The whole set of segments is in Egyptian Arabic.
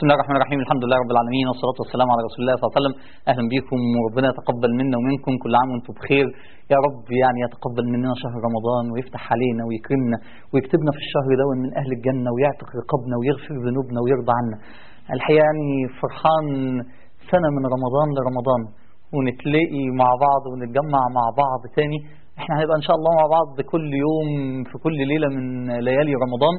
بسم الله الرحمن الرحيم الحمد لله رب العالمين والصلاة والسلام على رسول الله صلى الله عليه وسلم أهلا بكم وربنا يتقبل منا ومنكم كل عام وأنتم بخير يا رب يعني يتقبل مننا شهر رمضان ويفتح علينا ويكرمنا ويكتبنا في الشهر ده من أهل الجنة ويعتق رقابنا ويغفر ذنوبنا ويرضى عنا الحقيقة يعني فرحان سنة من رمضان لرمضان ونتلاقي مع بعض ونتجمع مع بعض تاني احنا هنبقى ان شاء الله مع بعض كل يوم في كل ليله من ليالي رمضان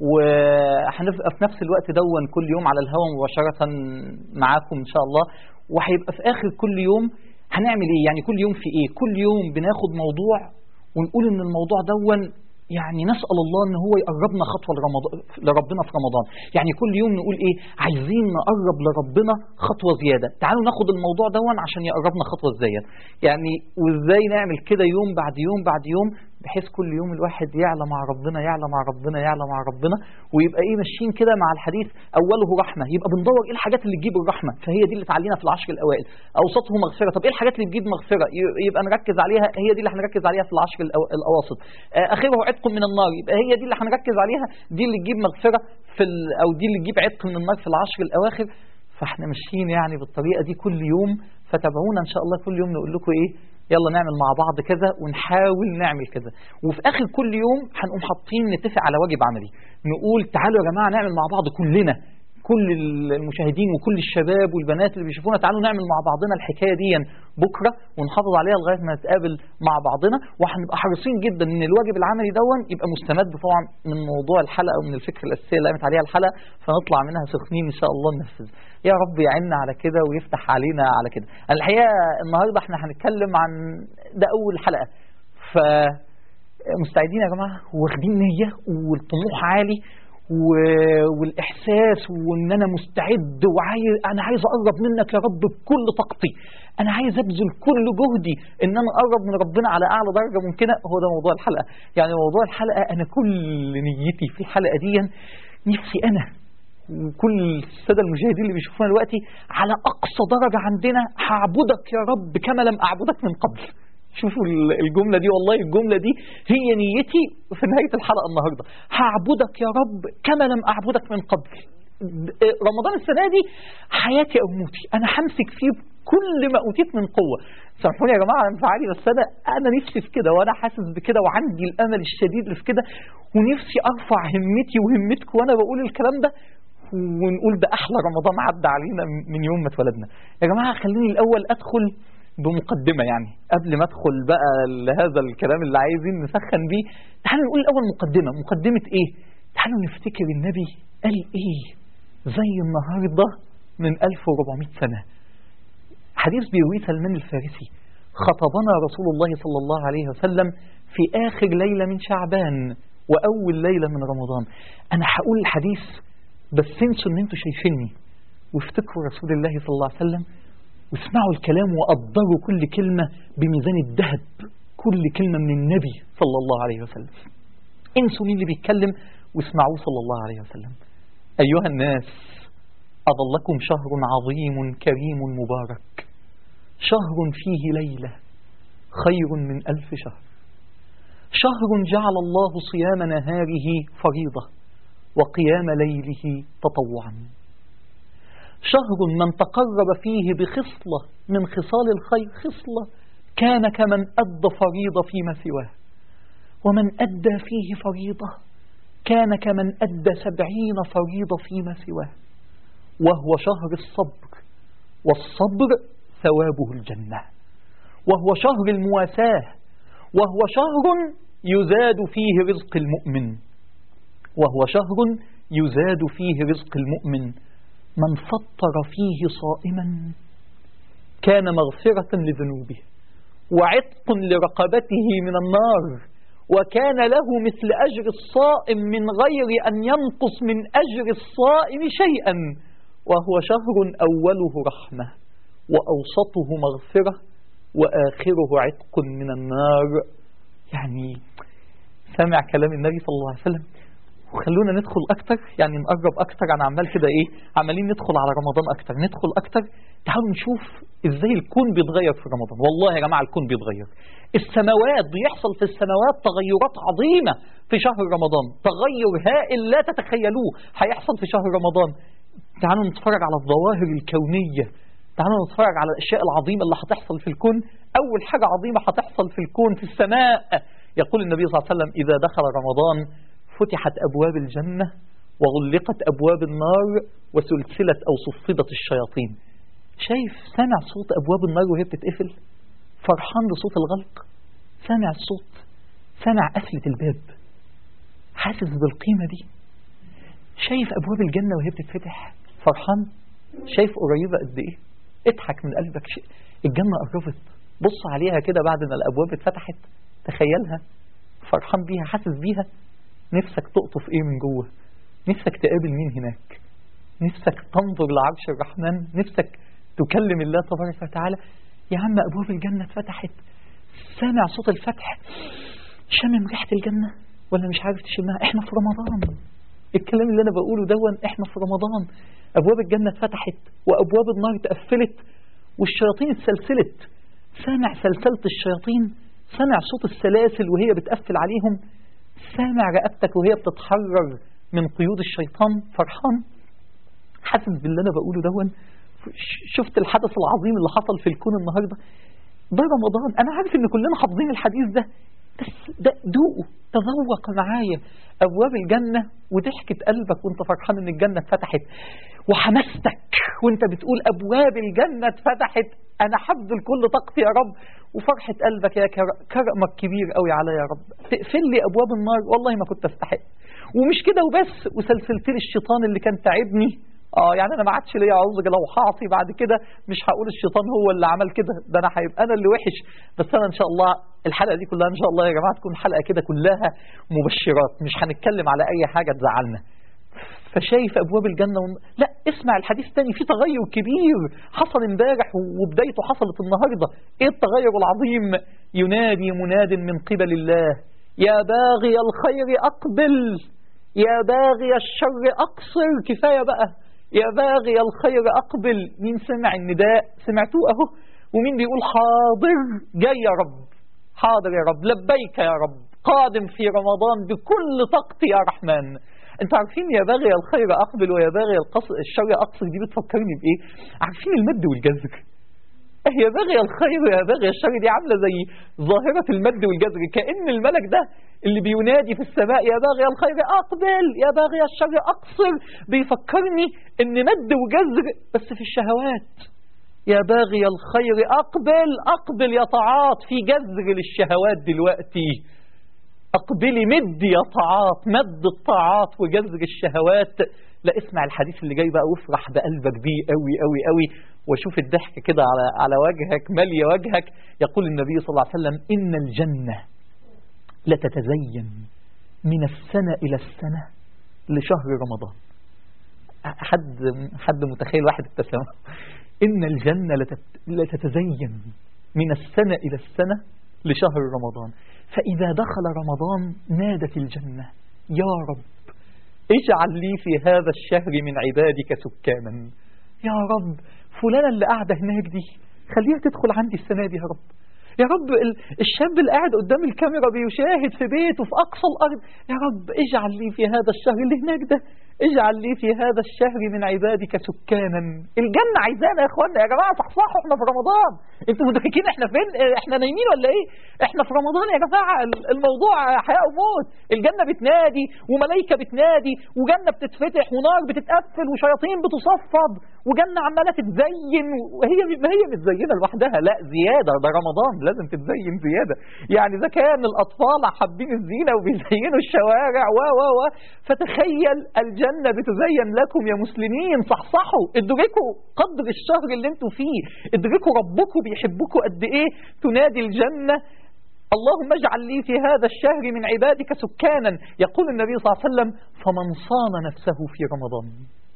وهنبقى في نفس الوقت دون كل يوم على الهواء مباشره معاكم ان شاء الله وهيبقى في اخر كل يوم هنعمل ايه يعني كل يوم في ايه كل يوم بناخد موضوع ونقول ان الموضوع دون يعني نسأل الله ان هو يقربنا خطوة لرمضان لربنا في رمضان يعني كل يوم نقول ايه عايزين نقرب لربنا خطوة زيادة تعالوا ناخد الموضوع دون عشان يقربنا خطوة زيادة يعني وازاي نعمل كده يوم بعد يوم بعد يوم بحيث كل يوم الواحد يعلى مع ربنا يعلى مع ربنا يعلى مع ربنا ويبقى ايه ماشيين كده مع الحديث اوله رحمه يبقى بندور ايه الحاجات اللي تجيب الرحمه فهي دي اللي تعلينا في العشر الاوائل اوسطه مغفره طب ايه الحاجات اللي تجيب مغفره يبقى نركز عليها هي دي اللي هنركز عليها في العشر الأو- الاواسط آه، اخره عتق من النار يبقى هي دي اللي هنركز عليها دي اللي تجيب مغفره في ال... او دي اللي تجيب عتق من النار في العشر الاواخر فاحنا ماشيين يعني بالطريقه دي كل يوم فتابعونا ان شاء الله كل يوم نقول لكم ايه يلا نعمل مع بعض كذا ونحاول نعمل كذا وفي اخر كل يوم هنقوم حاطين نتفق على واجب عملي نقول تعالوا يا جماعه نعمل مع بعض كلنا كل المشاهدين وكل الشباب والبنات اللي بيشوفونا تعالوا نعمل مع بعضنا الحكايه دي بكره ونحافظ عليها لغايه ما نتقابل مع بعضنا وهنبقى حريصين جدا ان الواجب العملي دون يبقى مستمد طبعا من موضوع الحلقه ومن الفكره الاساسيه اللي قامت عليها الحلقه فنطلع منها سخنين ان شاء الله ننفذ يا رب يعيننا على كده ويفتح علينا على كده الحقيقه النهارده احنا هنتكلم عن ده اول حلقه ف مستعدين يا جماعه واخدين نيه والطموح عالي و... والاحساس وان انا مستعد وعايز انا عايز اقرب منك يا رب بكل طاقتي انا عايز ابذل كل جهدي ان انا اقرب من ربنا على اعلى درجه ممكنه هو ده موضوع الحلقه يعني موضوع الحلقه انا كل نيتي في الحلقه دي نفسي انا وكل الساده المشاهدين اللي بيشوفونا دلوقتي على اقصى درجه عندنا هعبدك يا رب كما لم اعبدك من قبل شوفوا الجملة دي والله الجملة دي هي نيتي في نهاية الحلقة النهاردة هعبدك يا رب كما لم أعبدك من قبل رمضان السنة دي حياتي أو موتي أنا همسك فيه بكل ما أوتيت من قوة سامحوني يا جماعة انفعالي بس أنا أنا نفسي في كده وأنا حاسس بكده وعندي الأمل الشديد اللي في كده ونفسي أرفع همتي وهمتكم وأنا بقول الكلام ده ونقول ده أحلى رمضان عدى علينا من يوم ما اتولدنا يا جماعة خليني الأول أدخل بمقدمة يعني قبل ما ادخل بقى لهذا الكلام اللي عايزين نسخن بيه تعالوا نقول الأول مقدمة مقدمة إيه تعالوا نفتكر النبي قال إيه زي النهاردة من 1400 سنة حديث بيرويه سلمان الفارسي خطبنا رسول الله صلى الله عليه وسلم في آخر ليلة من شعبان وأول ليلة من رمضان أنا هقول الحديث بس انسوا ان انتوا شايفيني وافتكروا رسول الله صلى الله عليه وسلم واسمعوا الكلام وقدروا كل كلمة بميزان الذهب كل كلمة من النبي صلى الله عليه وسلم انسوا مين اللي بيتكلم واسمعوه صلى الله عليه وسلم أيها الناس أظلكم شهر عظيم كريم مبارك شهر فيه ليلة خير من ألف شهر شهر جعل الله صيام نهاره فريضة وقيام ليله تطوعا شهر من تقرب فيه بخصلة من خصال الخير خصلة كان كمن أدى فريضة فيما سواه ومن أدى فيه فريضة كان كمن أدى سبعين فريضة فيما سواه وهو شهر الصبر والصبر ثوابه الجنة وهو شهر المواساة وهو شهر يزاد فيه رزق المؤمن وهو شهر يزاد فيه رزق المؤمن من فطر فيه صائما كان مغفرة لذنوبه وعتق لرقبته من النار وكان له مثل أجر الصائم من غير أن ينقص من أجر الصائم شيئا وهو شهر أوله رحمة وأوسطه مغفرة وآخره عتق من النار يعني سامع كلام النبي صلى الله عليه وسلم وخلونا ندخل اكتر يعني نقرب اكتر انا عمال كده ايه عمالين ندخل على رمضان اكتر ندخل اكتر تعالوا نشوف ازاي الكون بيتغير في رمضان والله يا جماعه الكون بيتغير السماوات بيحصل في السماوات تغيرات عظيمه في شهر رمضان تغير هائل لا تتخيلوه هيحصل في شهر رمضان تعالوا نتفرج على الظواهر الكونية تعالوا نتفرج على الأشياء العظيمة اللي هتحصل في الكون أول حاجة عظيمة هتحصل في الكون في السماء يقول النبي صلى الله عليه وسلم إذا دخل رمضان فتحت أبواب الجنة وغلقت أبواب النار وسلسلة أو صفدت الشياطين شايف سامع صوت أبواب النار وهي بتتقفل فرحان بصوت الغلق سامع الصوت سامع قفلة الباب حاسس بالقيمة دي شايف أبواب الجنة وهي بتتفتح فرحان شايف قريبة قد إيه اضحك من قلبك شيء الجنة قربت بص عليها كده بعد ما الأبواب اتفتحت تخيلها فرحان بيها حاسس بيها نفسك تقطف إيه من جوه نفسك تقابل مين هناك نفسك تنظر لعرش الرحمن نفسك تكلم الله تبارك وتعالى يا عم أبواب الجنة اتفتحت سامع صوت الفتح شامم ريحة الجنة ولا مش عارف تشمها احنا في رمضان الكلام اللي انا بقوله دون احنا في رمضان ابواب الجنة اتفتحت وابواب النار اتقفلت والشياطين اتسلسلت سامع سلسلة الشياطين سامع صوت السلاسل وهي بتقفل عليهم سامع رقبتك وهي بتتحرر من قيود الشيطان فرحان حاسس باللي انا بقوله دون شفت الحدث العظيم اللي حصل في الكون النهارده ده رمضان انا عارف ان كلنا حافظين الحديث ده بس ده دوقه تذوق معايا ابواب الجنه وضحكه قلبك وانت فرحان ان الجنه اتفتحت وحماستك وانت بتقول ابواب الجنه اتفتحت انا هبذل كل طاقتي يا رب وفرحه قلبك يا كرمك كبير قوي عليا يا رب تقفل لي ابواب النار والله ما كنت استحق ومش كده وبس وسلسلت لي الشيطان اللي كان تعبني اه يعني انا ما عادش ليا عذر لو هعصي بعد كده مش هقول الشيطان هو اللي عمل كده ده انا هيبقى انا اللي وحش بس انا ان شاء الله الحلقه دي كلها ان شاء الله يا جماعه تكون حلقه كده كلها مبشرات مش هنتكلم على اي حاجه تزعلنا فشايف ابواب الجنه ون... لا اسمع الحديث تاني في تغير كبير حصل امبارح وبدايته حصلت النهارده ايه التغير العظيم ينادي مناد من قبل الله يا باغي الخير اقبل يا باغي الشر اقصر كفايه بقى يا باغي الخير أقبل مين سمع النداء سمعتوه أهو ومين بيقول حاضر جاي يا رب حاضر يا رب لبيك يا رب قادم في رمضان بكل طاقتي يا رحمن انتوا عارفين يا باغي الخير أقبل ويا باغي الشر أقصر دي بتفكرني بإيه عارفين المد والجزر يا باغي الخير يا باغي الشر دي عاملة زي ظاهرة المد والجزر كأن الملك ده اللي بينادي في السماء يا باغي الخير أقبل يا باغي الشر أقصر بيفكرني إن مد وجزر بس في الشهوات يا باغي الخير أقبل أقبل يا طاعات في جزر للشهوات دلوقتي أقبلي مد يا طاعات مد الطاعات وجزر الشهوات لا اسمع الحديث اللي جاي بقى وافرح بقلبك بيه قوي قوي قوي وشوف الضحك كده على على وجهك مالية وجهك يقول النبي صلى الله عليه وسلم إن الجنة لتتزين من السنة إلى السنة لشهر رمضان حد حد متخيل واحد ابتسم إن الجنة لتتزين من السنة إلى السنة لشهر رمضان فإذا دخل رمضان نادت الجنة يا رب اجعل لي في هذا الشهر من عبادك سكانا يا رب فلانة اللي قاعدة هناك دي خليها تدخل عندي السنة دي يا رب يا رب الشاب اللي قاعد قدام الكاميرا بيشاهد في بيته في أقصى الأرض يا رب اجعل لي في هذا الشهر اللي هناك ده اجعل لي في هذا الشهر من عبادك سكانا الجنة عايزانا يا اخوانا يا جماعة صحصحوا احنا في رمضان انتوا مدركين احنا فين احنا نايمين ولا ايه احنا في رمضان يا جماعة الموضوع حياة وموت الجنة بتنادي وملائكة بتنادي وجنة بتتفتح ونار بتتقفل وشياطين بتصفد وجنة عمالة تتزين وهي ما هي متزينة لوحدها لا زيادة ده رمضان لازم تتزين زيادة يعني إذا كان الأطفال حابين الزينة وبيزينوا الشوارع و و و فتخيل الجنة بتزين لكم يا مسلمين صحصحوا ادركوا قدر الشهر اللي انتوا فيه ادركوا ربكم بيحبكم قد ايه تنادي الجنة اللهم اجعل لي في هذا الشهر من عبادك سكانا يقول النبي صلى الله عليه وسلم فمن صان نفسه في رمضان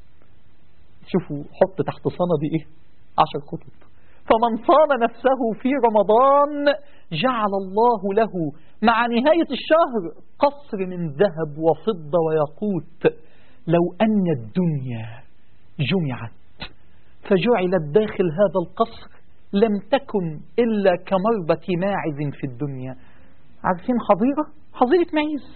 شوفوا حط تحت صانة دي ايه عشر خطوط فمن صان نفسه في رمضان جعل الله له مع نهاية الشهر قصر من ذهب وفضة وياقوت لو أن الدنيا جمعت فجعلت داخل هذا القصر لم تكن إلا كمربة ماعز في الدنيا عارفين حظيرة حظيرة معيز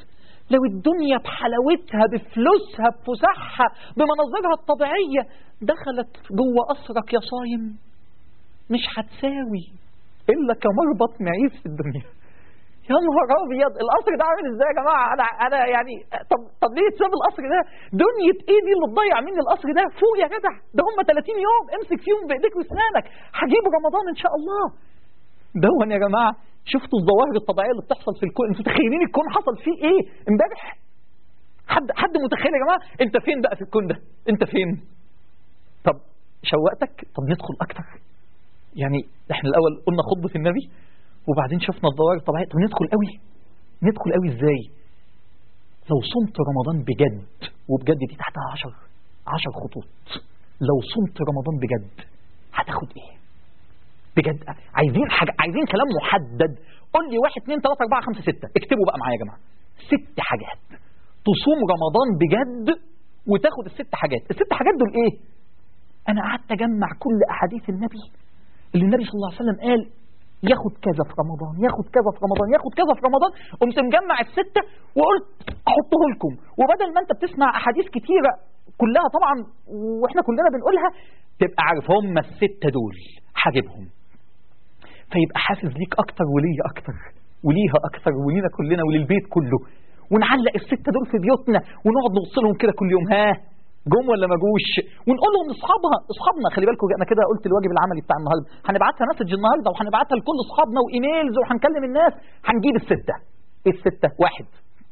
لو الدنيا بحلاوتها بفلوسها بفسحها بمناظرها الطبيعية دخلت جوه قصرك يا صايم مش هتساوي إلا كمربط معيز في الدنيا يا نهار ابيض القصر ده عامل ازاي يا جماعه انا انا يعني طب طب ليه تسيب القصر ده دنيا ايه دي اللي تضيع مني القصر ده فوق يا جدع ده هم 30 يوم امسك فيهم بايديك واسنانك هجيب رمضان ان شاء الله دون يا جماعه شفتوا الظواهر الطبيعيه اللي بتحصل في الكون انتوا متخيلين الكون حصل فيه ايه امبارح حد حد متخيل يا جماعه انت فين بقى في الكون ده انت فين طب شوقتك طب ندخل اكتر يعني احنا الاول قلنا خطبه النبي وبعدين شفنا الظواهر الطبيعيه طب ندخل قوي ندخل قوي ازاي لو صمت رمضان بجد وبجد دي تحتها عشر عشر خطوط لو صمت رمضان بجد هتاخد ايه بجد عايزين حاجة عايزين كلام محدد قول لي واحد اثنين ثلاثة أربعة خمسة ستة اكتبوا بقى معايا يا جماعة ست حاجات تصوم رمضان بجد وتاخد الست حاجات الست حاجات دول ايه انا قعدت اجمع كل احاديث النبي اللي النبي صلى الله عليه وسلم قال ياخد كذا في رمضان ياخد كذا في رمضان ياخد كذا في رمضان قمت مجمع الستة وقلت احطه لكم وبدل ما انت بتسمع احاديث كتيرة كلها طبعا واحنا كلنا بنقولها تبقى عارف هم الستة دول هجيبهم فيبقى حاسس ليك اكتر وليا اكتر وليها اكتر ولينا كلنا وللبيت كله ونعلق الستة دول في بيوتنا ونقعد نبص لهم كده كل يوم ها جم ولا ما جوش ونقول لهم لاصحابها اصحابنا خلي بالكم انا كده قلت الواجب العملي بتاع النهارده هنبعتها مسج النهارده وهنبعتها لكل اصحابنا وايميلز وهنكلم الناس هنجيب السته ايه السته واحد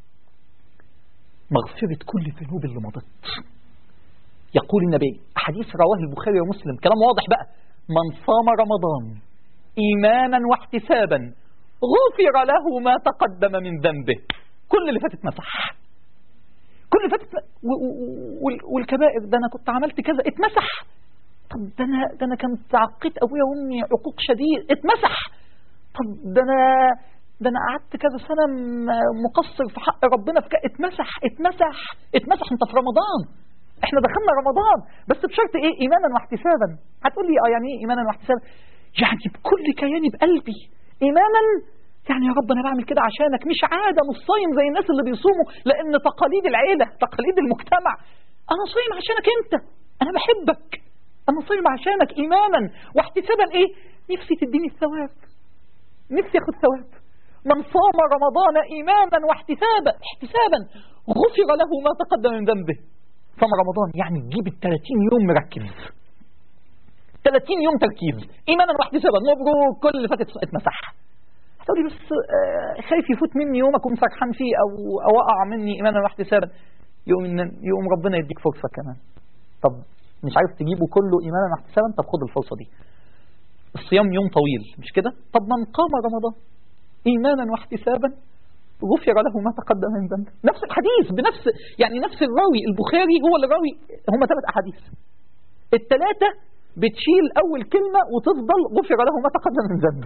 مغفرة كل الذنوب اللي مضت يقول النبي حديث رواه البخاري ومسلم كلام واضح بقى من صام رمضان ايمانا واحتسابا غفر له ما تقدم من ذنبه كل اللي فاتت مسح كل اللي فاتت والكبائر ده انا كنت عملت كذا اتمسح طب ده انا ده انا كنت عقيت ابويا وامي عقوق شديد اتمسح طب ده انا ده انا قعدت كذا سنه مقصر في حق ربنا في كذا اتمسح اتمسح اتمسح انت في رمضان احنا دخلنا رمضان بس بشرط ايه ايمانا واحتسابا هتقول لي اه يعني ايه ايمانا واحتسابا يعني بكل كياني بقلبي ايمانا يعني يا رب انا بعمل كده عشانك مش عاده مش صايم زي الناس اللي بيصوموا لان تقاليد العيله تقاليد المجتمع انا صايم عشانك انت انا بحبك انا صايم عشانك ايمانا واحتسابا ايه نفسي تديني الثواب نفسي اخد ثواب من صام رمضان ايمانا واحتسابا احتسابا غفر له ما تقدم من ذنبه صام رمضان يعني تجيب ال 30 يوم مركز 30 يوم تركيز ايمانا واحتسابا مبروك كل اللي فاتت اتمسح هتقولي بس خايف يفوت مني يوم اكون فرحان فيه او او اقع مني ايمانا واحتسابا يوم يوم ربنا يديك فرصه كمان طب مش عارف تجيبه كله ايمانا واحتسابا طب خد الفرصه دي الصيام يوم طويل مش كده طب من قام رمضان ايمانا واحتسابا غفر له ما تقدم من ذنبه نفس الحديث بنفس يعني نفس الراوي البخاري هو اللي راوي هم ثلاث احاديث الثلاثه بتشيل اول كلمه وتفضل غفر له ما تقدم من ذنبه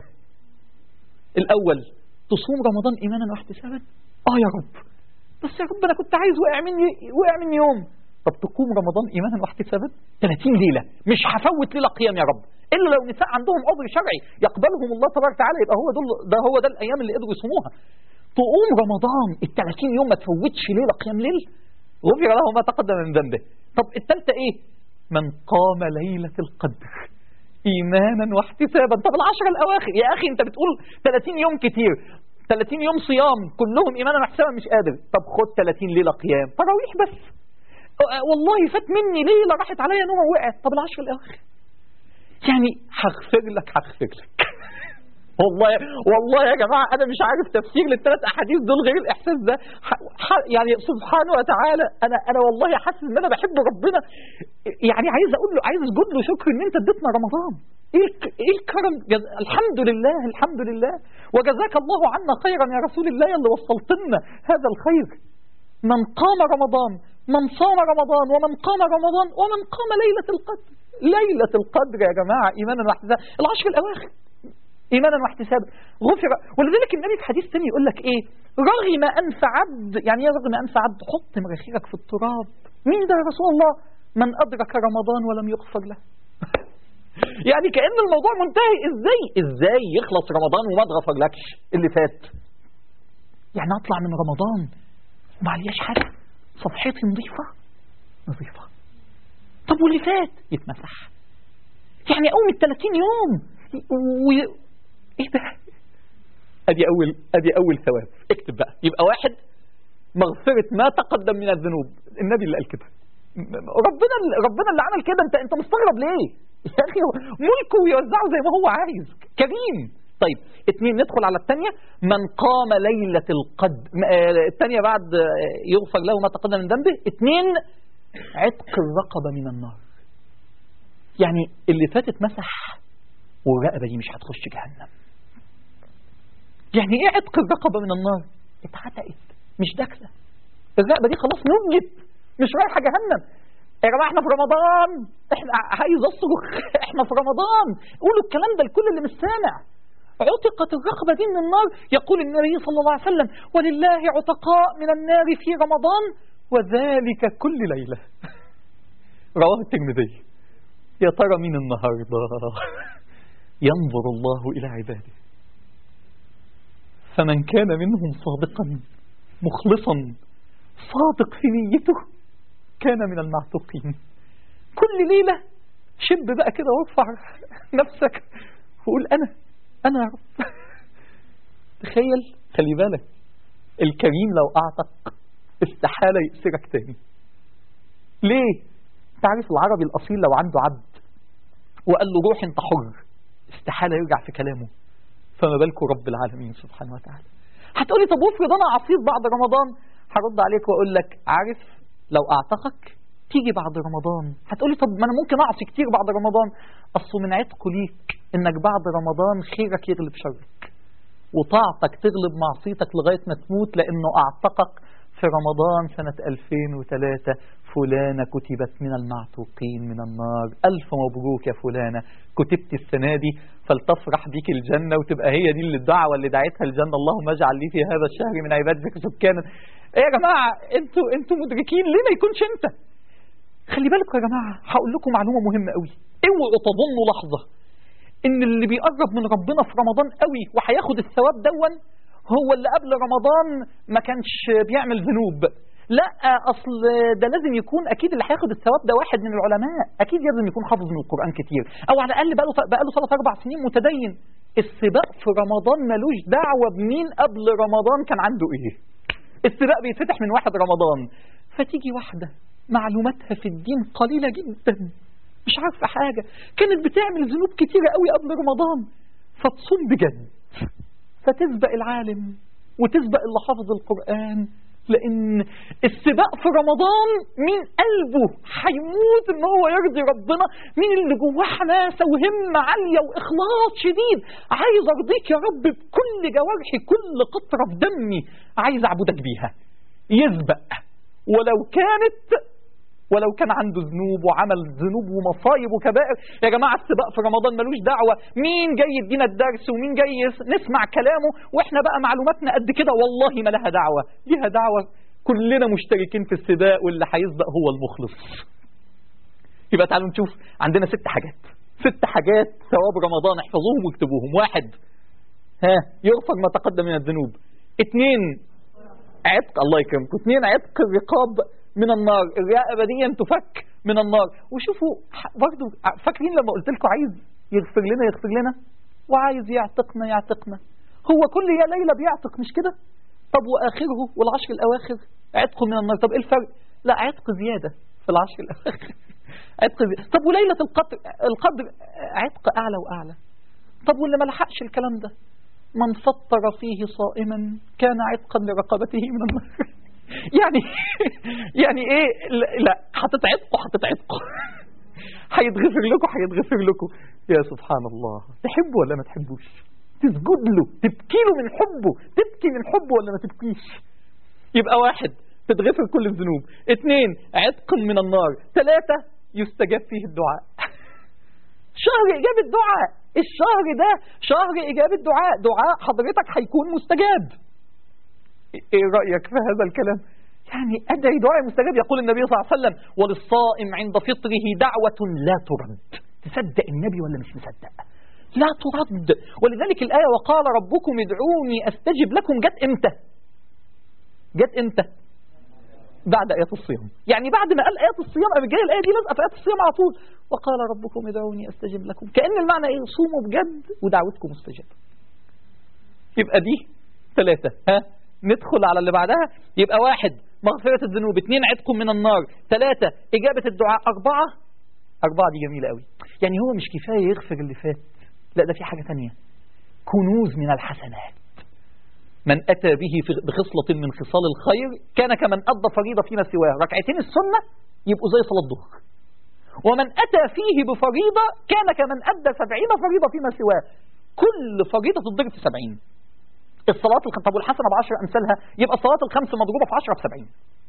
الاول تصوم رمضان ايمانا واحتسابا اه يا رب بس يا رب انا كنت عايز وقع مني وقع مني يوم طب تقوم رمضان ايمانا واحتسابا 30 ليله مش هفوت ليله قيام يا رب الا لو نساء عندهم عذر شرعي يقبلهم الله تبارك وتعالى يبقى هو دول ده هو ده الايام اللي قدروا يصوموها تقوم رمضان ال 30 يوم ما تفوتش ليله قيام ليل غفر له ما تقدم من ذنبه طب الثالثه ايه من قام ليله القدر ايمانا واحتسابا طب العشر الاواخر يا اخي انت بتقول 30 يوم كتير 30 يوم صيام كلهم ايمانا واحتسابا مش قادر طب خد 30 ليله قيام تراويح بس والله فات مني ليله راحت عليا نوم وقعت طب العشر الاواخر يعني هغفر لك هغفر لك والله والله يا جماعه انا مش عارف تفسير للثلاث احاديث دول غير الاحساس ده يعني سبحانه وتعالى انا انا والله حاسس ان انا بحب ربنا يعني عايز اقول له عايز اسجد له شكر ان انت اديتنا رمضان ايه ايه الكرم جز... الحمد لله الحمد لله وجزاك الله عنا خيرا يا رسول الله اللي وصلت لنا هذا الخير من قام رمضان من صام رمضان ومن قام رمضان ومن قام ليله القدر ليله القدر يا جماعه ايمانا واحتسابا العشر الاواخر ايمانا واحتسابا غفر ولذلك النبي في حديث ثاني يقول لك ايه رغم انف عبد يعني ايه رغم انف عبد حط مراخيرك في التراب مين ده يا رسول الله من ادرك رمضان ولم يغفر له يعني كان الموضوع منتهي ازاي ازاي يخلص رمضان وما اتغفرلكش اللي فات يعني اطلع من رمضان وما عليهاش حاجة صفحتي نظيفة نظيفة طب واللي فات يتمسح يعني أول 30 يوم و... ايه ده ادي اول ادي اول ثواب اكتب بقى يبقى واحد مغفرة ما تقدم من الذنوب النبي اللي قال كده ربنا ربنا اللي عمل كده انت انت مستغرب ليه يا اخي ملكه يوزعه زي ما هو عايز كريم طيب اتنين ندخل على الثانيه من قام ليلة القدر الثانيه بعد يغفر له ما تقدم من ذنبه اتنين عتق الرقبة من النار يعني اللي فات اتمسح والرقبة دي مش هتخش جهنم يعني ايه عتق الرقبة من النار اتعتقت مش داخله الرقبة دي خلاص نجت مش رايحة جهنم يا جماعة احنا في رمضان احنا عايز اصرخ احنا في رمضان قولوا الكلام ده لكل اللي مش سامع عتقت الرقبة دي من النار يقول النبي صلى الله عليه وسلم ولله عتقاء من النار في رمضان وذلك كل ليلة رواه الترمذي يا ترى مين النهاردة ينظر الله إلى عباده فمن كان منهم صادقا مخلصا صادق في نيته كان من المعتوقين كل ليلة شب بقى كده وارفع نفسك وقول أنا أنا يا رب تخيل خلي بالك الكريم لو أعتق استحالة يأسرك تاني ليه تعرف العربي الأصيل لو عنده عبد وقال له روح انت حر استحالة يرجع في كلامه فما بالكم رب العالمين سبحانه وتعالى هتقولي طب افرض انا عصيت بعد رمضان هرد عليك واقول لك عارف لو اعتقك تيجي بعد رمضان هتقولي طب ما انا ممكن اعصي كتير بعد رمضان اصله من عتقه ليك انك بعد رمضان خيرك يغلب شرك وطاعتك تغلب معصيتك لغاية ما تموت لانه اعتقك في رمضان سنة 2003 فلانة كتبت من المعتوقين من النار ألف مبروك يا فلانة كتبت السنة دي فلتفرح بك الجنة وتبقى هي دي اللي الدعوة اللي دعيتها الجنة اللهم اجعل لي في هذا الشهر من عبادتك سكانا ايه يا جماعة انتوا انتوا مدركين ليه ما يكونش انت خلي بالكم يا جماعة هقول لكم معلومة مهمة قوي اوعوا تظنوا لحظة ان اللي بيقرب من ربنا في رمضان قوي وهياخد الثواب دون هو اللي قبل رمضان ما كانش بيعمل ذنوب لا اصل ده لازم يكون اكيد اللي هياخد الثواب ده واحد من العلماء اكيد لازم يكون حافظ من القران كتير او على الاقل بقى له بقى له ثلاث اربع سنين متدين السباق في رمضان ملوش دعوه بمين قبل رمضان كان عنده ايه السباق بيتفتح من واحد رمضان فتيجي واحده معلوماتها في الدين قليله جدا مش عارفه حاجه كانت بتعمل ذنوب كتيره قوي قبل رمضان فتصوم بجد فتسبق العالم وتسبق اللي حافظ القرآن لأن السباق في رمضان مين قلبه هيموت إن هو يرضي ربنا مين اللي جواه حماسة وهمة عالية وإخلاص شديد عايز أرضيك يا رب بكل جوارحي كل قطرة في دمي عايز أعبدك بيها يسبق ولو كانت ولو كان عنده ذنوب وعمل ذنوب ومصايب وكبائر يا جماعة السباق في رمضان ملوش دعوة مين جاي يدينا الدرس ومين جاي نسمع كلامه واحنا بقى معلوماتنا قد كده والله ما لها دعوة ليها دعوة كلنا مشتركين في السباق واللي هيسبق هو المخلص يبقى تعالوا نشوف عندنا ست حاجات ست حاجات ثواب رمضان احفظوهم واكتبوهم واحد ها يغفر ما تقدم من الذنوب اثنين عتق الله يكرمكم اثنين عتق الرقاب من النار الرقبة دي تفك من النار وشوفوا برضو فاكرين لما قلت لكم عايز يغفر لنا يغفر لنا وعايز يعتقنا يعتقنا هو كل يا ليلة بيعتق مش كده طب وآخره والعشر الأواخر عتق من النار طب إيه الفرق لا عتق زيادة في العشر الأواخر عتق زيادة طب وليلة القدر القدر عتق أعلى وأعلى طب واللي ما لحقش الكلام ده من فطر فيه صائما كان عتقا لرقبته من النار يعني يعني ايه لا هتتعتقوا هتتعتقوا هيتغفر لكم هيتغفر لكم يا سبحان الله تحبه ولا ما تحبوش تسجد له تبكي له من حبه تبكي من حبه ولا ما تبكيش يبقى واحد تتغفر كل الذنوب اثنين عتق من النار ثلاثة يستجاب فيه الدعاء شهر إجابة دعاء الشهر ده شهر إجابة دعاء دعاء حضرتك هيكون مستجاب ايه رأيك في هذا الكلام يعني أدعي دعاء مستجاب يقول النبي صلى الله عليه وسلم وللصائم عند فطره دعوة لا ترد تصدق النبي ولا مش مصدق لا ترد ولذلك الآية وقال ربكم ادعوني أستجب لكم جت امتى جت امتى بعد آيات الصيام يعني بعد ما قال آيات الصيام قام جاي الآية دي لازقة في آيات الصيام على طول وقال ربكم ادعوني أستجب لكم كأن المعنى إيه صوموا بجد ودعوتكم مستجابة يبقى دي ثلاثة ها ندخل على اللي بعدها يبقى واحد مغفرة الذنوب اثنين عتق من النار ثلاثة إجابة الدعاء أربعة أربعة دي جميلة قوي يعني هو مش كفاية يغفر اللي فات لا ده في حاجة تانية كنوز من الحسنات من أتى به بخصلة من خصال الخير كان كمن أدى فريضة فيما سواه ركعتين السنة يبقوا زي صلاة الظهر ومن أتى فيه بفريضة كان كمن أدى سبعين فريضة فيما سواه كل فريضة تضرب في سبعين الصلاة الخمس طب والحسنة بعشر أمثالها يبقى الصلاة الخمس مضروبة في عشرة في سبعين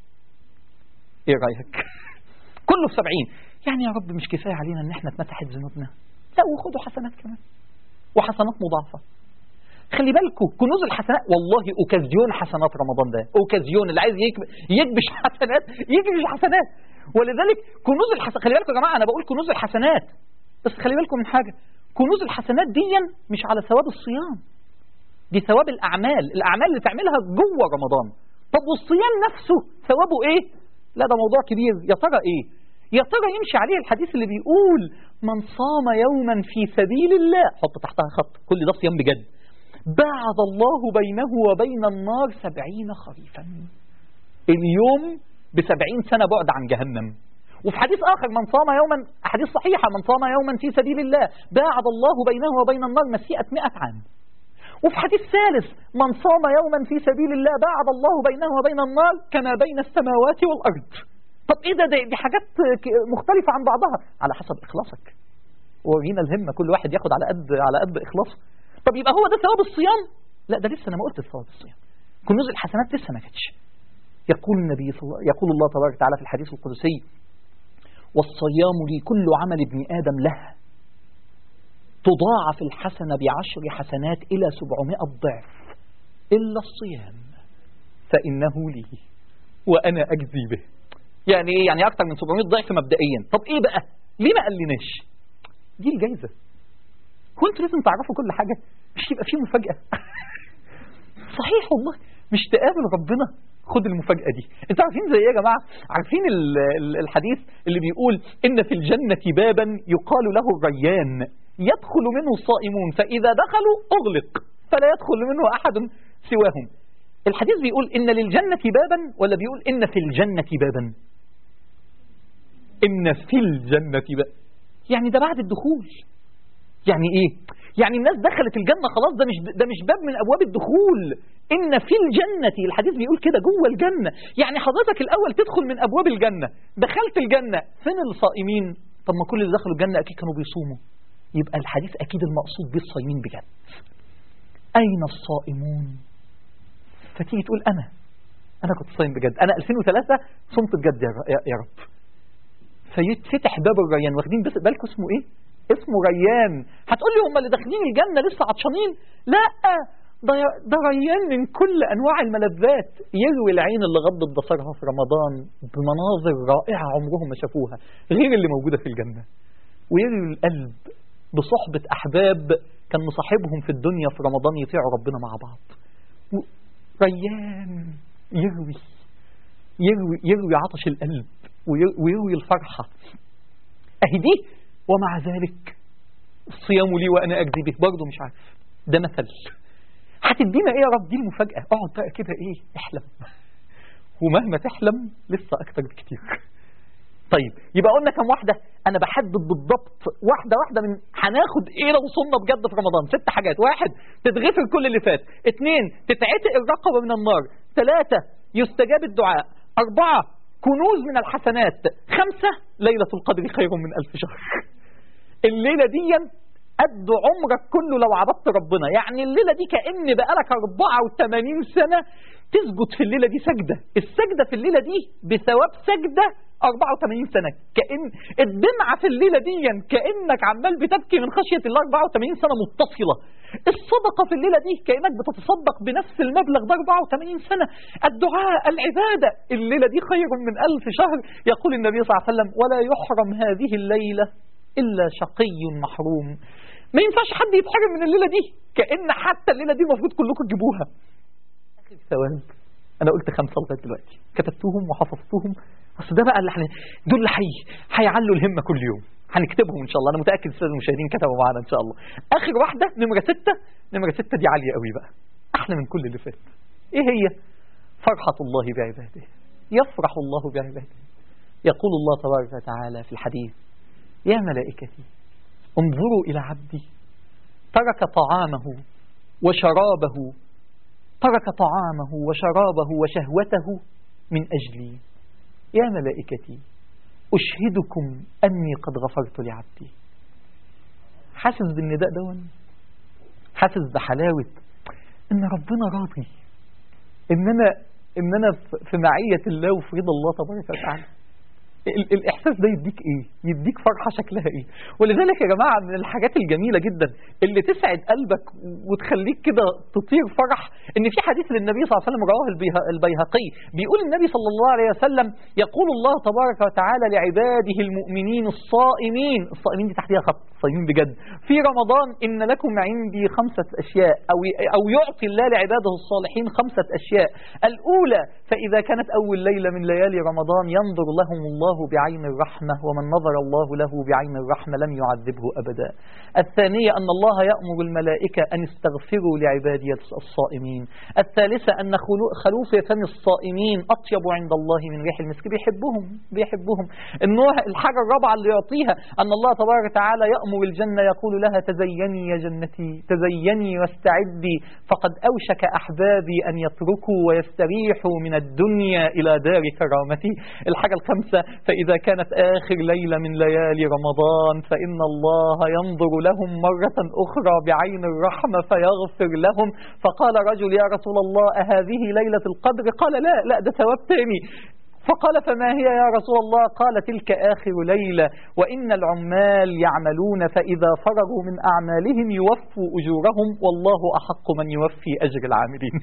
إيه رأيك كله في سبعين يعني يا رب مش كفاية علينا إن إحنا اتمسحت ذنوبنا لا وخدوا حسنات كمان وحسنات مضاعفة خلي بالكم كنوز الحسنات والله اوكازيون حسنات رمضان ده اوكازيون اللي عايز يكبش حسنات يكبش حسنات ولذلك كنوز الحسنات خلي بالكم يا جماعه انا بقول كنوز الحسنات بس خلي بالكم من حاجه كنوز الحسنات دي مش على ثواب الصيام دي ثواب الاعمال الاعمال اللي تعملها جوه رمضان طب والصيام نفسه ثوابه ايه لا ده موضوع كبير يا ترى ايه يا ترى يمشي عليه الحديث اللي بيقول من صام يوما في سبيل الله حط تحتها خط كل ده صيام بجد بعد الله بينه وبين النار سبعين خريفا اليوم بسبعين سنة بعد عن جهنم وفي حديث آخر من صام يوما حديث صحيحة من صام يوما في سبيل الله باعد الله بينه وبين النار مسيئة مئة عام وفي حديث ثالث من صام يوما في سبيل الله باعد الله بينه وبين النار كما بين السماوات والأرض طب ايه ده دي, دي حاجات مختلفة عن بعضها على حسب إخلاصك ورينا الهمة كل واحد ياخد على قد على قد إخلاصه طب يبقى هو ده ثواب الصيام لا ده لسه انا ما قلت ثواب الصيام كنوز الحسنات لسه ما كانتش يقول النبي صلى الله يقول الله تبارك وتعالى في الحديث القدسي والصيام لي كل عمل ابن آدم له تضاعف الحسنة بعشر حسنات إلى سبعمائة ضعف إلا الصيام فإنه لي وأنا أجزي به يعني إيه يعني أكثر من 700 ضعف مبدئيا طب إيه بقى ليه ما قالناش دي الجايزة هو انتوا لازم تعرفوا كل حاجة مش يبقى فيه مفاجأة صحيح والله مش تقابل ربنا خد المفاجأة دي انتوا عارفين زي ايه يا جماعة عارفين الحديث اللي بيقول ان في الجنة بابا يقال له الريان يدخل منه الصائمون فإذا دخلوا أغلق فلا يدخل منه أحد سواهم الحديث بيقول إن للجنة بابا ولا بيقول إن في الجنة بابا إن في الجنة بابا يعني ده بعد الدخول يعني ايه يعني الناس دخلت الجنة خلاص ده مش ده مش باب من ابواب الدخول ان في الجنة الحديث بيقول كده جوه الجنة يعني حضرتك الاول تدخل من ابواب الجنة دخلت الجنة فين الصائمين طب ما كل اللي دخلوا الجنة اكيد كانوا بيصوموا يبقى الحديث اكيد المقصود بيه الصايمين بجد اين الصائمون فتيجي تقول انا انا كنت صايم بجد انا 2003 صمت بجد يا رب فيتفتح باب الريان واخدين بس بالكم اسمه ايه اسمه ريان هتقول لي هم اللي داخلين الجنة لسه عطشانين لا ده, ده ريان من كل أنواع الملذات يروي العين اللي غضت بصرها في رمضان بمناظر رائعة عمرهم ما شافوها غير اللي موجودة في الجنة ويروي القلب بصحبة أحباب كان مصاحبهم في الدنيا في رمضان يطيعوا ربنا مع بعض ريان يروي يروي, يروي عطش القلب ويروي الفرحة أهي دي ومع ذلك الصيام لي وأنا أجزي به برضه مش عارف ده مثل هتدينا ايه يا رب دي المفاجأة اقعد بقى كده ايه احلم ومهما تحلم لسه اكتر بكتير طيب يبقى قلنا كم واحدة انا بحدد بالضبط واحدة واحدة من هناخد ايه لو صمنا بجد في رمضان ست حاجات واحد تتغفر كل اللي فات اثنين تتعتق الرقبة من النار ثلاثة يستجاب الدعاء أربعة كنوز من الحسنات خمسة ليلة القدر خير من ألف شهر الليلة دي قد عمرك كله لو عبدت ربنا يعني الليلة دي كأن بقالك 84 سنة تسجد في الليلة دي سجدة السجدة في الليلة دي بثواب سجدة 84 سنة كأن الدمعة في الليلة دي كأنك عمال بتبكي من خشية الله 84 سنة متصلة الصدقة في الليلة دي كأنك بتتصدق بنفس المبلغ ده 84 سنة الدعاء العبادة الليلة دي خير من ألف شهر يقول النبي صلى الله عليه وسلم ولا يحرم هذه الليلة إلا شقي محروم ما ينفعش حد يتحرم من الليلة دي كأن حتى الليلة دي المفروض كلكم تجيبوها آخر ثواب انا قلت خمسه لغايه دلوقتي كتبتهم وحفظتهم اصل ده بقى اللي احنا دول اللي حي هيعلوا الهمه كل يوم هنكتبهم ان شاء الله انا متاكد الساده المشاهدين كتبوا معانا ان شاء الله اخر واحده نمره ستة نمره ستة دي عاليه قوي بقى احلى من كل اللي فات ايه هي فرحه الله بعباده يفرح الله بعباده يقول الله تبارك وتعالى في الحديث يا ملائكتي انظروا إلى عبدي ترك طعامه وشرابه ترك طعامه وشرابه وشهوته من أجلي يا ملائكتي أشهدكم أني قد غفرت لعبدي حاسس بالنداء دون حاسس بحلاوة إن ربنا راضي إن أنا إن أنا في معية الله وفي رضا الله تبارك وتعالى ال- الإحساس ده يديك إيه؟ يديك فرحة شكلها إيه؟ ولذلك يا جماعة من الحاجات الجميلة جدا اللي تسعد قلبك وتخليك كده تطير فرح إن في حديث للنبي صلى الله عليه وسلم رواه البيه- البيهقي بيقول النبي صلى الله عليه وسلم يقول الله تبارك وتعالى لعباده المؤمنين الصائمين الصائمين دي تحتها خط صائمين بجد في رمضان إن لكم عندي خمسة أشياء أو أو يعطي الله لعباده الصالحين خمسة أشياء الأولى فإذا كانت أول ليلة من ليالي رمضان ينظر لهم الله بعين الرحمة ومن نظر الله له بعين الرحمة لم يعذبه أبدا الثانية أن الله يأمر الملائكة أن استغفروا لعبادي الصائمين الثالثة أن خلو- خلوف فم الصائمين أطيب عند الله من ريح المسك بيحبهم بيحبهم النوع الحاجة الرابعة اللي يعطيها أن الله تبارك وتعالى يأمر الجنة يقول لها تزيني يا جنتي تزيني واستعدي فقد أوشك أحبابي أن يتركوا ويستريحوا من الدنيا إلى دار كرامتي الحاجة الخامسة فإذا كانت آخر ليلة من ليالي رمضان فإن الله ينظر لهم مرة أخرى بعين الرحمة فيغفر لهم فقال رجل يا رسول الله أهذه ليلة القدر قال لا لا ده ثواب تاني فقال فما هي يا رسول الله قال تلك آخر ليلة وإن العمال يعملون فإذا فرغوا من أعمالهم يوفوا أجورهم والله أحق من يوفي أجر العاملين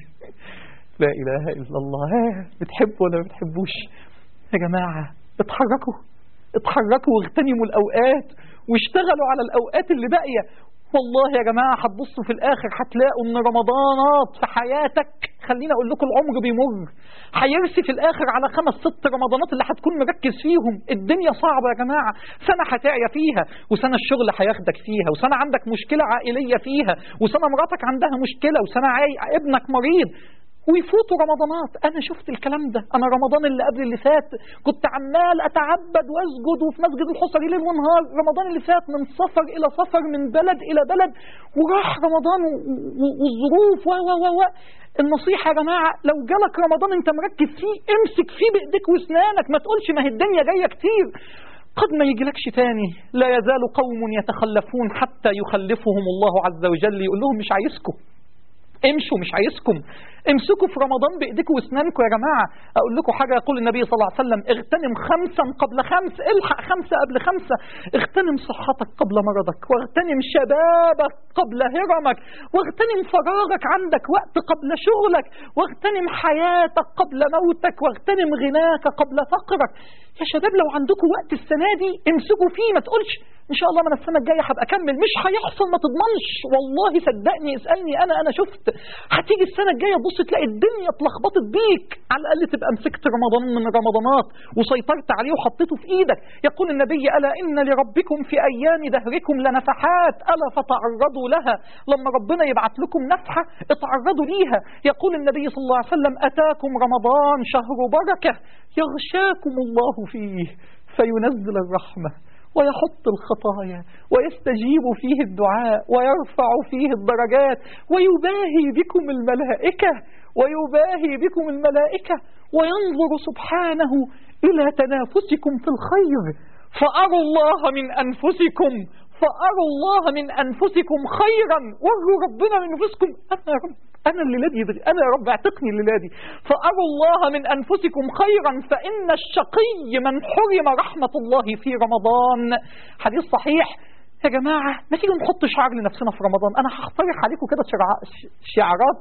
لا إله إلا الله ها، بتحبوا ولا ما بتحبوش يا جماعة اتحركوا اتحركوا واغتنموا الأوقات واشتغلوا على الأوقات اللي باقية والله يا جماعة هتبصوا في الآخر هتلاقوا إن رمضانات في حياتك خليني أقول لكم العمر بيمر هيرسي في الآخر على خمس ست رمضانات اللي هتكون مركز فيهم الدنيا صعبة يا جماعة سنة هتعيا فيها وسنة الشغل هياخدك فيها وسنة عندك مشكلة عائلية فيها وسنة مراتك عندها مشكلة وسنة عاي... ابنك مريض ويفوتوا رمضانات انا شفت الكلام ده انا رمضان اللي قبل اللي فات كنت عمال اتعبد واسجد وفي مسجد الحصري ليل ونهار رمضان اللي فات من سفر الى سفر من بلد الى بلد وراح رمضان و- و- والظروف و و و و النصيحة يا جماعة لو جالك رمضان انت مركز فيه امسك فيه بايديك واسنانك ما تقولش ما هي الدنيا جاية كتير قد ما يجيلكش تاني لا يزال قوم يتخلفون حتى يخلفهم الله عز وجل يقول لهم مش عايزكم امشوا مش عايزكم امسكوا في رمضان بايديكم واسنانكم يا جماعه اقول لكم حاجه يقول النبي صلى الله عليه وسلم اغتنم خمسا قبل خمس الحق خمسه قبل خمسه اغتنم صحتك قبل مرضك واغتنم شبابك قبل هرمك واغتنم فراغك عندك وقت قبل شغلك واغتنم حياتك قبل موتك واغتنم غناك قبل فقرك يا شباب لو عندكم وقت السنه دي امسكوا فيه ما تقولش ان شاء الله ما انا السنه الجايه هبقى اكمل مش هيحصل ما تضمنش والله صدقني اسالني انا انا شفت هتيجي السنه الجايه تبص تلاقي الدنيا اتلخبطت بيك على الاقل تبقى مسكت رمضان من رمضانات وسيطرت عليه وحطيته في ايدك يقول النبي الا ان لربكم في ايام دهركم لنفحات الا فتعرضوا لها لما ربنا يبعت لكم نفحه اتعرضوا ليها يقول النبي صلى الله عليه وسلم اتاكم رمضان شهر بركه يغشاكم الله فيه فينزل الرحمه ويحط الخطايا ويستجيب فيه الدعاء ويرفع فيه الدرجات ويباهي بكم الملائكة ويباهي بكم الملائكة وينظر سبحانه إلى تنافسكم في الخير فأروا الله من أنفسكم فأروا الله من أنفسكم خيرا وروا ربنا من أنفسكم أنا يا رب أنا الليلة دي أنا يا رب اعتقني الليلة دي فأروا الله من أنفسكم خيرا فإن الشقي من حرم رحمة الله في رمضان حديث صحيح يا جماعة ما تيجوا نحط شعار لنفسنا في رمضان أنا هقترح عليكم كده شرع- ش- شعارات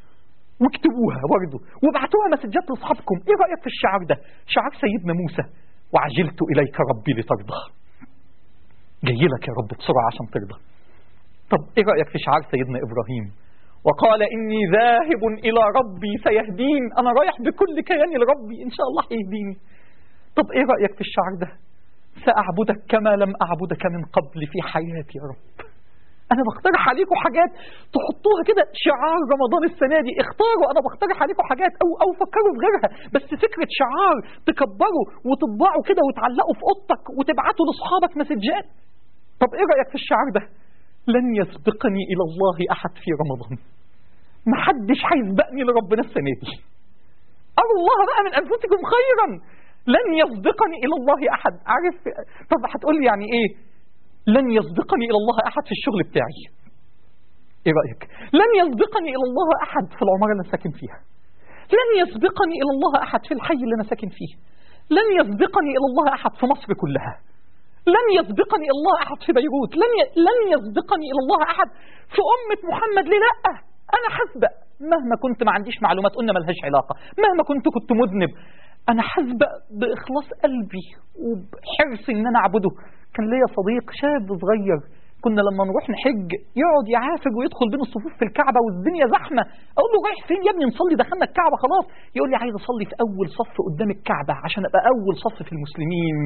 واكتبوها برضه وابعتوها مسجات لاصحابكم ايه رايك في الشعار ده شعار سيدنا موسى وعجلت اليك ربي لترضى جاي لك يا رب بسرعه عشان ترضى طب ايه رايك في شعار سيدنا ابراهيم وقال إني ذاهب إلى ربي سيهدين أنا رايح بكل كياني لربي إن شاء الله هيهديني طب إيه رأيك في الشعر ده سأعبدك كما لم أعبدك من قبل في حياتي يا رب أنا بقترح عليكم حاجات تحطوها كده شعار رمضان السنة دي اختاروا أنا بقترح عليكم حاجات أو أو فكروا في غيرها بس فكرة شعار تكبروا وتطبعوا كده وتعلقوا في أوضتك وتبعتوا لأصحابك مسجات طب إيه رأيك في الشعار ده لن يسبقني إلى الله أحد في رمضان محدش هيسبقني لربنا السنة دي أروا الله بقى من أنفسكم خيرا لن يسبقني إلى الله أحد عارف طب هتقول لي يعني إيه لن يسبقني إلى الله أحد في الشغل بتاعي إيه رأيك لن يسبقني إلى الله أحد في العمارة اللي أنا ساكن فيها لن يسبقني إلى الله أحد في الحي اللي أنا ساكن فيه لن يسبقني إلى الله أحد في مصر كلها لن يسبقني إلى الله أحد في بيروت لن ي... لن يسبقني إلى الله أحد في أمة محمد ليه لا أنا حسبق مهما كنت ما عنديش معلومات قلنا ملهاش علاقة مهما كنت كنت مذنب أنا حسبق بإخلاص قلبي وبحرص إن أنا أعبده كان ليا صديق شاب صغير كنا لما نروح نحج يقعد يعافج ويدخل بين الصفوف في الكعبة والدنيا زحمة أقول له رايح فين يا ابني نصلي دخلنا الكعبة خلاص يقول لي عايز أصلي في أول صف قدام الكعبة عشان أبقى أول صف في المسلمين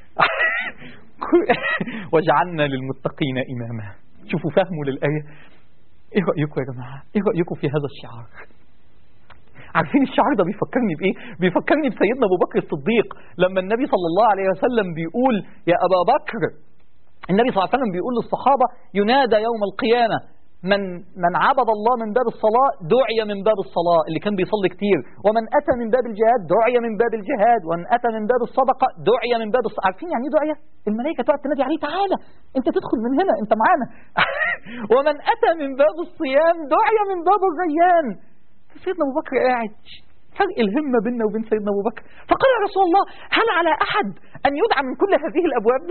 وجعلنا للمتقين إماما شوفوا فهموا للآية إيه رأيكم يا جماعة إيه رأيكم في هذا الشعار عارفين الشعار ده بيفكرني بإيه بيفكرني بسيدنا أبو بكر الصديق لما النبي صلى الله عليه وسلم بيقول يا أبا بكر النبي صلى الله عليه وسلم بيقول للصحابة ينادى يوم القيامة من من عبد الله من باب الصلاة دعي من باب الصلاة اللي كان بيصلي كتير ومن أتى من باب الجهاد دعي من باب الجهاد ومن أتى من باب الصدقة دعي من باب الصدقة عارفين يعني ايه دعية الملائكة تقعد تنادي عليه تعالى انت تدخل من هنا انت معانا ومن أتى من باب الصيام دعي من باب الريان سيدنا أبو بكر قاعد فرق الهمة بيننا وبين سيدنا أبو بكر فقال يا رسول الله هل على أحد أن يدعى من كل هذه الأبواب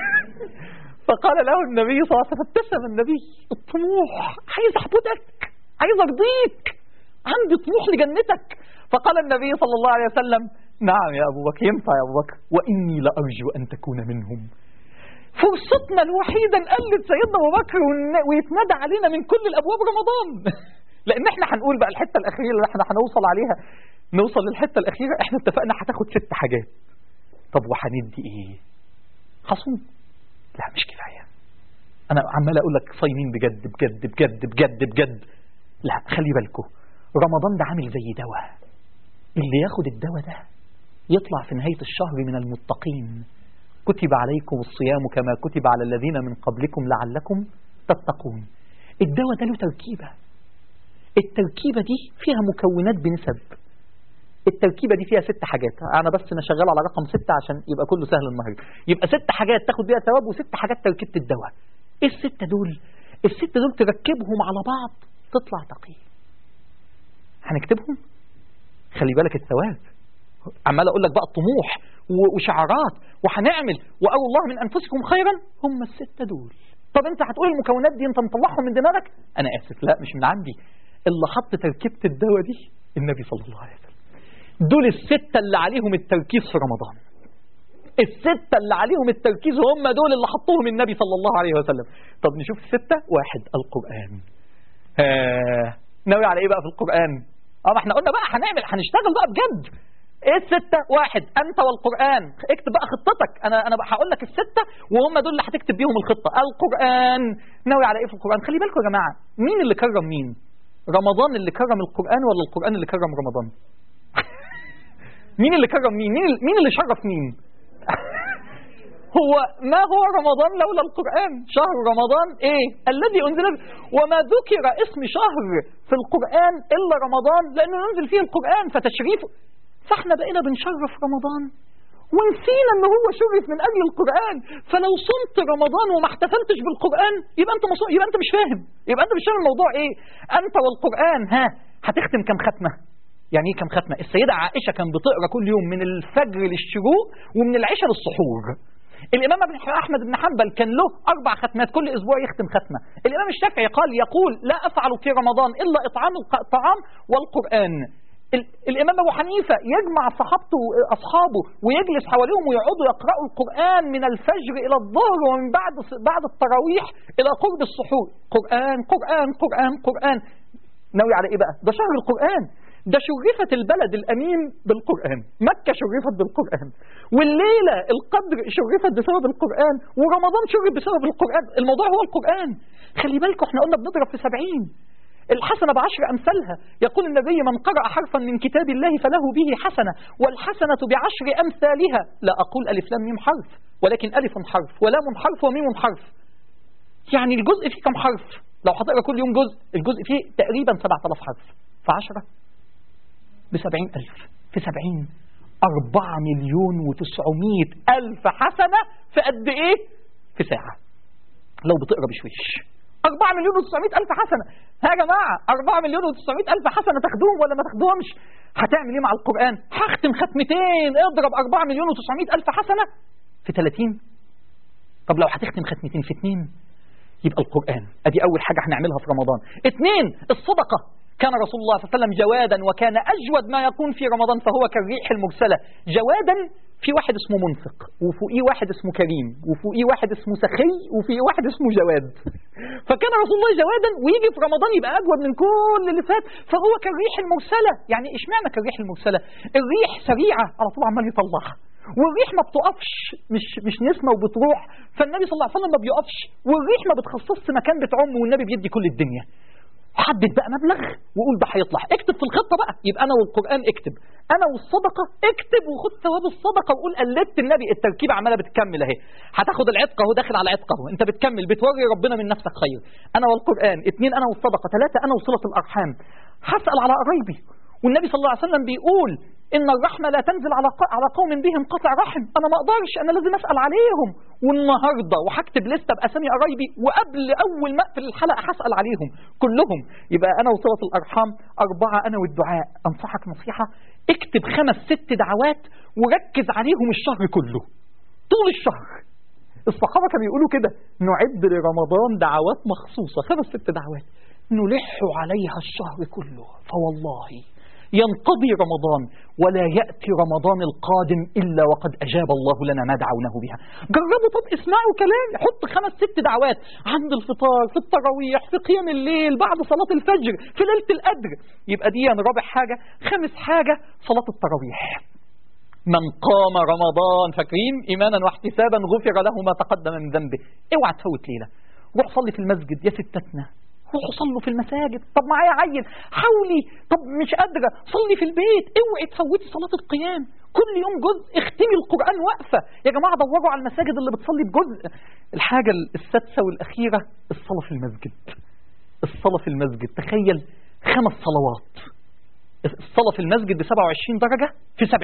فقال له النبي صلى الله عليه وسلم فابتسم النبي الطموح عايز أعبدك عايز أرضيك عندي طموح لجنتك فقال النبي صلى الله عليه وسلم نعم يا أبو بكر ينفع يا أبو بكر وإني لأرجو أن تكون منهم فرصتنا الوحيدة نقلد سيدنا أبو بكر ويتنادى علينا من كل الأبواب رمضان لأن احنا هنقول بقى الحتة الأخيرة اللي احنا هنوصل عليها نوصل للحتة الأخيرة احنا اتفقنا هتاخد ست حاجات طب وهندي ايه خصوم لا مش كفاية أنا عمال أقول لك صايمين بجد بجد بجد بجد بجد لا خلي بالكم رمضان ده عامل زي دواء اللي ياخد الدواء ده يطلع في نهاية الشهر من المتقين كتب عليكم الصيام كما كتب على الذين من قبلكم لعلكم تتقون الدواء ده له تركيبة التركيبة دي فيها مكونات بنسب التركيبة دي فيها ست حاجات أنا بس أنا شغال على رقم ستة عشان يبقى كله سهل النهاردة يبقى ست حاجات تاخد بيها ثواب وست حاجات تركيبة الدواء إيه الستة دول الستة دول تركبهم على بعض تطلع تقي هنكتبهم خلي بالك الثواب عمال أقول لك بقى الطموح وشعارات وهنعمل وأو الله من أنفسكم خيرا هم الستة دول طب أنت هتقول المكونات دي أنت مطلعهم من دماغك أنا آسف لا مش من عندي اللي حط تركيبة الدواء دي النبي صلى الله عليه وسلم دول الستة اللي عليهم التركيز في رمضان الستة اللي عليهم التركيز هم دول اللي حطوهم النبي صلى الله عليه وسلم طب نشوف الستة واحد القرآن آه ناوي على ايه بقى في القرآن اه ما احنا قلنا بقى هنعمل هنشتغل بقى بجد ايه الستة واحد انت والقرآن اكتب بقى خطتك انا انا هقول لك الستة وهم دول اللي هتكتب بيهم الخطة القرآن ناوي على ايه في القرآن خلي بالكم يا جماعة مين اللي كرم مين رمضان اللي كرم القرآن ولا القرآن اللي كرم رمضان مين اللي كرم مين مين اللي, مين اللي شرف مين هو ما هو رمضان لولا القرآن شهر رمضان ايه الذي انزل وما ذكر اسم شهر في القرآن الا رمضان لانه ينزل فيه القرآن فتشريفه فاحنا بقينا بنشرف رمضان ونسينا ان هو شرف من اجل القرآن فلو صمت رمضان وما احتفلتش بالقرآن يبقى انت مصو... يبقى انت مش فاهم يبقى انت مش فاهم الموضوع ايه انت والقرآن ها هتختم كم ختمة يعني ايه كم ختمة السيدة عائشة كان بتقرا كل يوم من الفجر للشروق ومن العشاء للسحور الإمام ابن أحمد بن حنبل كان له أربع ختمات كل أسبوع يختم ختمة الإمام الشافعي قال يقول لا أفعل في رمضان إلا إطعام الطعام والقرآن الإمام أبو حنيفة يجمع صحابته أصحابه ويجلس حواليهم ويقعدوا يقرأوا القرآن من الفجر إلى الظهر ومن بعد بعد التراويح إلى قرب السحور قرآن قرآن قرآن قرآن ناوي على ايه بقى ده شهر القرآن ده شرفت البلد الأمين بالقرآن مكة شرفت بالقرآن والليلة القدر شرفت بسبب القرآن ورمضان شرف بسبب القرآن الموضوع هو القرآن خلي بالكم احنا قلنا بنضرب في سبعين الحسنة بعشر أمثالها يقول النبي من قرأ حرفا من كتاب الله فله به حسنة والحسنة بعشر أمثالها لا أقول ألف لام ميم حرف ولكن ألف حرف ولام حرف وميم حرف يعني الجزء فيه كم حرف لو هتقرا كل يوم جزء الجزء فيه تقريبا 7000 حرف في 10 ب 70000 في 70 4 مليون و900 ألف حسنة في قد إيه؟ في ساعة لو بتقرا بشويش 4 مليون و900 ألف حسنة ها يا جماعة 4 مليون و900 ألف حسنة تاخدوهم ولا ما تاخدوهمش هتعمل إيه مع القرآن هختم ختمتين اضرب 4 مليون و900 ألف حسنة في 30 طب لو هتختم ختمتين في 2 يبقى القرآن ادي اول حاجة هنعملها في رمضان اثنين الصدقة كان رسول الله صلى الله عليه وسلم جوادا وكان أجود ما يكون في رمضان فهو كالريح المرسلة جوادا في واحد اسمه منفق وفوقيه واحد اسمه كريم وفوقيه واحد اسمه سخي وفي واحد اسمه جواد فكان رسول الله جوادا ويجي في رمضان يبقى أجود من كل اللي فات فهو كالريح المرسلة يعني اشمعنى كالريح المرسلة الريح سريعة على طول عمال يطلعها والريح ما بتقفش مش مش نسمه وبتروح فالنبي صلى الله عليه وسلم ما بيقفش والريح ما بتخصصش مكان بتعم والنبي بيدي كل الدنيا حدد بقى مبلغ وقول ده هيطلع اكتب في الخطه بقى يبقى انا والقران اكتب انا والصدقه اكتب وخد ثواب الصدقه وقول قلدت النبي التركيبه عماله بتكمل اهي هتاخد العتق اهو داخل على عتق اهو انت بتكمل بتوري ربنا من نفسك خير انا والقران اثنين انا والصدقه ثلاثه انا وصله الارحام هسال على قرايبي والنبي صلى الله عليه وسلم بيقول إن الرحمة لا تنزل على على قوم بهم قطع رحم أنا ما أقدرش أنا لازم أسأل عليهم والنهاردة وهكتب لستة بأسامي قرايبي وقبل أول ما أقفل الحلقة هسأل عليهم كلهم يبقى أنا وصلة الأرحام أربعة أنا والدعاء أنصحك نصيحة اكتب خمس ست دعوات وركز عليهم الشهر كله طول الشهر الصحابة كانوا يقولوا كده نعد لرمضان دعوات مخصوصة خمس ست دعوات نلح عليها الشهر كله فوالله ينقضي رمضان ولا يأتي رمضان القادم إلا وقد أجاب الله لنا ما دعوناه بها جربوا طب اسمعوا كلام حط خمس ست دعوات عند الفطار في التراويح في قيام الليل بعد صلاة الفجر في ليلة القدر يبقى دي رابع حاجة خامس حاجة صلاة التراويح من قام رمضان فاكرين إيمانا واحتسابا غفر له ما تقدم من ذنبه اوعى تفوت ليلة روح صلي في المسجد يا ستتنا روحوا صلوا في المساجد طب معايا عيل حاولي طب مش قادرة صلي في البيت اوعي تفوتي صلاة القيام كل يوم جزء اختمي القرآن واقفة يا جماعة دوروا على المساجد اللي بتصلي بجزء الحاجة السادسة والأخيرة الصلاة في المسجد الصلاة في المسجد تخيل خمس صلوات الصلاة في المسجد ب 27 درجة في 70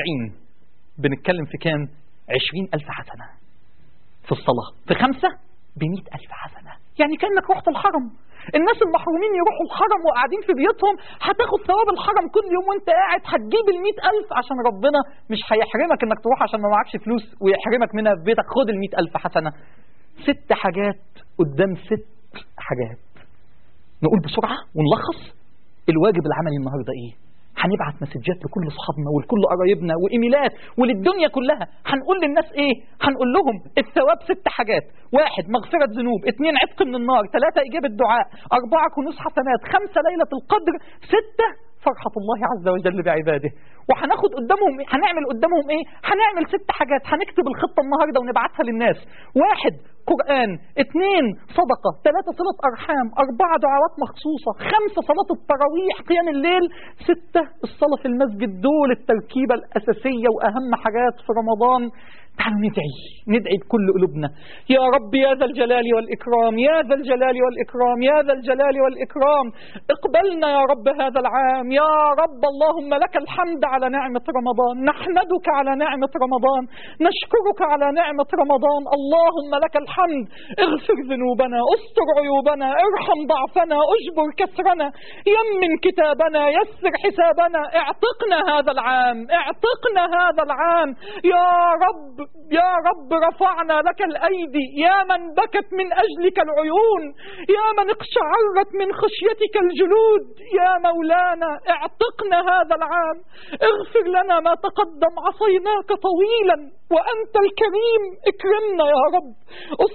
بنتكلم في كام 20 ألف حسنة في الصلاة في خمسة ب 100 ألف حسنة يعني كأنك رحت الحرم الناس المحرومين يروحوا الحرم وقاعدين في بيوتهم هتاخد ثواب الحرم كل يوم وانت قاعد هتجيب ال ألف عشان ربنا مش هيحرمك انك تروح عشان ما معكش فلوس ويحرمك منها في بيتك خد ال ألف حسنة ست حاجات قدام ست حاجات نقول بسرعة ونلخص الواجب العملي النهاردة ايه هنبعت مسجات لكل اصحابنا ولكل قرايبنا وايميلات وللدنيا كلها هنقول للناس ايه هنقول لهم الثواب ست حاجات واحد مغفرة ذنوب اثنين عتق من النار ثلاثة اجابة دعاء اربعة كنوز حسنات خمسة ليلة القدر ستة فرحة الله عز وجل بعباده وهناخد قدامهم إيه؟ هنعمل قدامهم ايه هنعمل ست حاجات هنكتب الخطة النهاردة ونبعتها للناس واحد قرآن اثنين صدقة ثلاثة صلة أرحام أربعة دعوات مخصوصة خمسة صلاة التراويح قيام الليل ستة الصلاة في المسجد دول التركيبة الأساسية وأهم حاجات في رمضان تعالوا ندعي ندعي بكل قلوبنا يا رب يا ذا الجلال والإكرام يا ذا الجلال والإكرام يا ذا الجلال والإكرام اقبلنا يا رب هذا العام يا رب اللهم لك الحمد على نعمة رمضان نحمدك على نعمة رمضان نشكرك على نعمة رمضان اللهم لك الحمد اغفر ذنوبنا استر عيوبنا ارحم ضعفنا اجبر كسرنا يمن كتابنا يسر حسابنا اعتقنا هذا العام اعتقنا هذا العام يا رب يا رب رفعنا لك الأيدي يا من بكت من أجلك العيون يا من اقشعرت من خشيتك الجلود يا مولانا اعتقنا هذا العام اغفر لنا ما تقدم عصيناك طويلا وأنت الكريم اكرمنا يا رب استرنا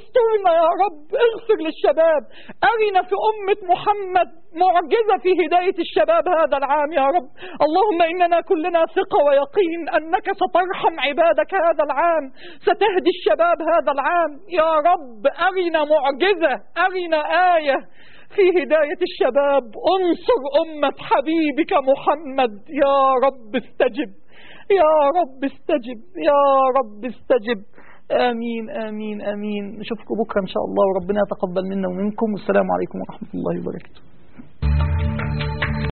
لنا يا رب اغفر للشباب أرنا في أمة محمد معجزة في هداية الشباب هذا العام يا رب اللهم إننا كلنا ثقة ويقين أنك سترحم عبادك هذا العام ستهدي الشباب هذا العام يا رب أرنا معجزة أرنا آية في هداية الشباب انصر أمة حبيبك محمد يا رب استجب يا رب استجب يا رب استجب آمين آمين آمين نشوفكم بكرة إن شاء الله وربنا يتقبل منا ومنكم والسلام عليكم ورحمة الله وبركاته